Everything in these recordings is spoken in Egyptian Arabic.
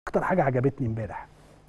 اكتر حاجه عجبتني امبارح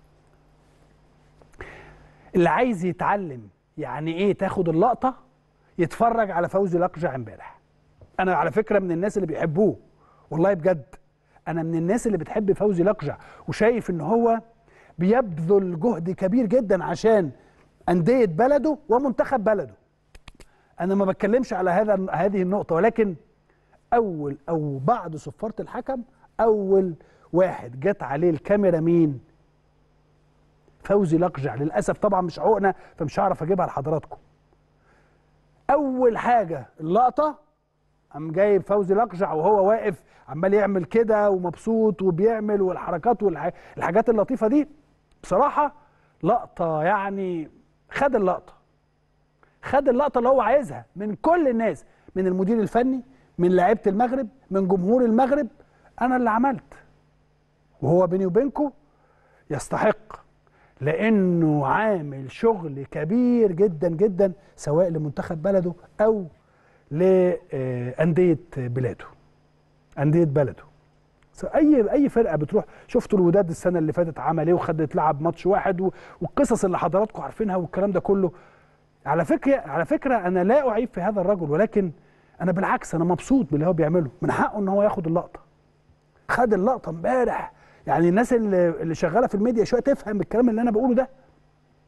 اللي عايز يتعلم يعني ايه تاخد اللقطه يتفرج على فوزي لقجع امبارح انا على فكره من الناس اللي بيحبوه والله بجد انا من الناس اللي بتحب فوزي لقجع وشايف ان هو بيبذل جهد كبير جدا عشان انديه بلده ومنتخب بلده انا ما بتكلمش على هذا هذه النقطه ولكن اول او بعد صفاره الحكم اول واحد جت عليه الكاميرا مين فوزي لقجع للاسف طبعا مش عقنا فمش هعرف اجيبها لحضراتكم اول حاجه اللقطه قام جايب فوزي لقجع وهو واقف عمال يعمل كده ومبسوط وبيعمل والحركات والحاجات اللطيفه دي بصراحه لقطه يعني خد اللقطه خد اللقطه اللي هو عايزها من كل الناس من المدير الفني من لعيبه المغرب من جمهور المغرب انا اللي عملت وهو بيني وبينكم يستحق لانه عامل شغل كبير جدا جدا سواء لمنتخب بلده او لانديه بلاده انديه بلده اي اي فرقه بتروح شفتوا الوداد السنه اللي فاتت عمل ايه وخدت لعب ماتش واحد والقصص اللي حضراتكم عارفينها والكلام ده كله على فكره على فكره انا لا اعيب في هذا الرجل ولكن انا بالعكس انا مبسوط باللي هو بيعمله من حقه ان هو ياخد اللقطه خد اللقطه امبارح يعني الناس اللي اللي شغاله في الميديا شويه تفهم الكلام اللي انا بقوله ده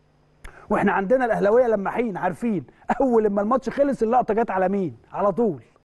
واحنا عندنا الاهلاويه لماحين عارفين اول لما الماتش خلص اللقطه جت على مين على طول